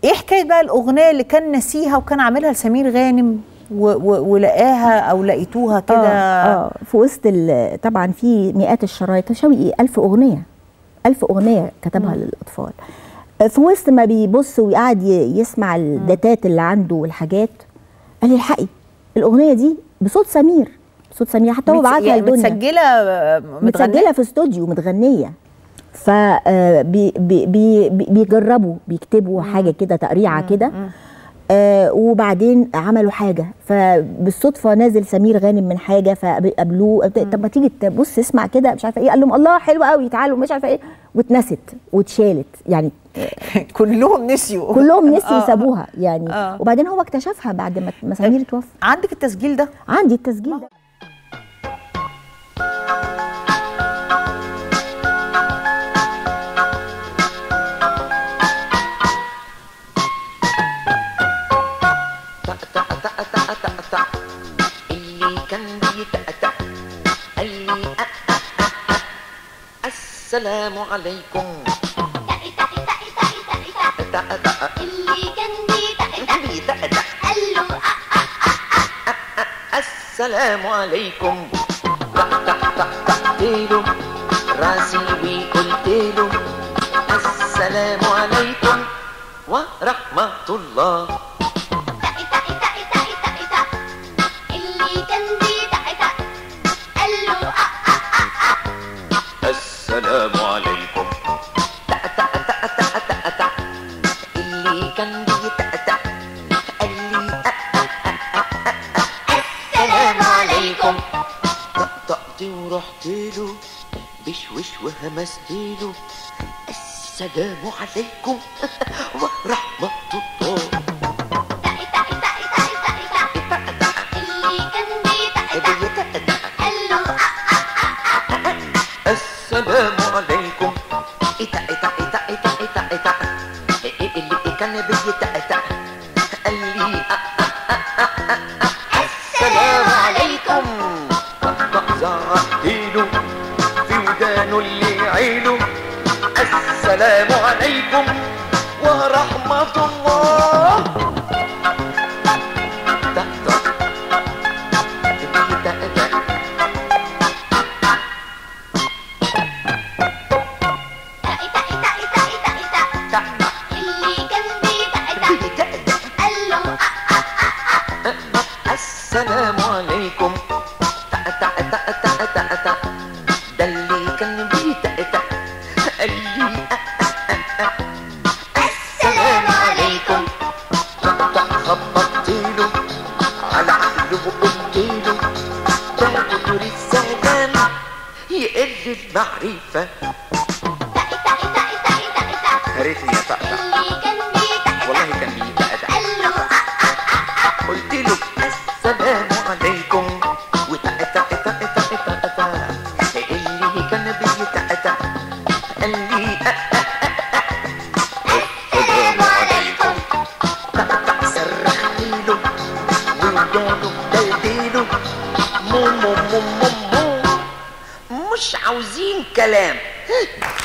ايه حكايه بقى الاغنيه اللي كان نسيها وكان عاملها لسمير غانم و- و- ولقاها او لقيتوها كده اه اه في وسط ال- طبعا في مئات الشرايط شوقي ألف أغنية ألف أغنية كتبها للأطفال آه، في وسط ما بيبص ويقعد ي- يسمع الداتات اللي عنده والحاجات قال لي الحقي الأغنية دي بصوت سمير بصوت سمير حتى هو متس- بعتها يعني لدنيا متسجله آه، متغنية؟ متسجله في استوديو متغنيه ف آه، بي بي بي بي- بيجربوا بيكتبوا حاجه كده تقريعه كده آه وبعدين عملوا حاجه فبالصدفه نازل سمير غانم من حاجه فقابلوه طب ما تيجي تبص اسمع كده مش عارفه ايه قال لهم الله حلو قوي تعالوا مش عارفه ايه واتنست واتشالت يعني كلهم نسيوا كلهم نسيوا آه. وسابوها يعني آه. وبعدين هو اكتشفها بعد ما ما سمير توفى عندك التسجيل ده عندي التسجيل ده تق تق تق تق تق تق اللي كان بيتأتأ قال لي أ أ أ أ السلام عليكم تق تق اللي كان بيتأتأ بيتأتأ قال له السلام عليكم تق تق تق تقتيله راسي وقلتله السلام عليكم ورحمة الله اللي كان بيتأتأ قال له السلام عليكم تأ تأ تأ تأ تأ تأ اللي كان بيتأتأ قال لي أ أ أ أ أ السلام عليكم طقطقت ورحت له بشوش وهمست له السلام عليكم ورحمة الله اللي كان بيتأتأ بيتأتأ قال له السلام عليكم إتا إتا إتا إتا إتا إتا اللي كان بيتأتأ قال لي أ أ أ أ أ أ السلام عليكم زعقتيله في ودانه اللي عيله السلام عليكم ورحمة الله تأتأ بيتأتأ اللي كان بيتأتأ قال له السلام عليكم تأ تأ تأ تأ تأ تأ ده اللي كان بيتأتأ قال لي أ أ أ أ السلام عليكم تأ خبطت له على عقله وقلت له ده دكتور السلام يقل المعرفة يا ريتني يا طقطق اللي كان بيتأتأ والله كان بيتأتأ قال له قلت له السلام عليكم وتأتأ تأ تأ تأ تأ اللي كان بيتأتأ قال لي أ أ أ أ السلام عليكم تأتأ صرخت له ودانه بدلدله مو مو مو مو مو مش عاوزين كلام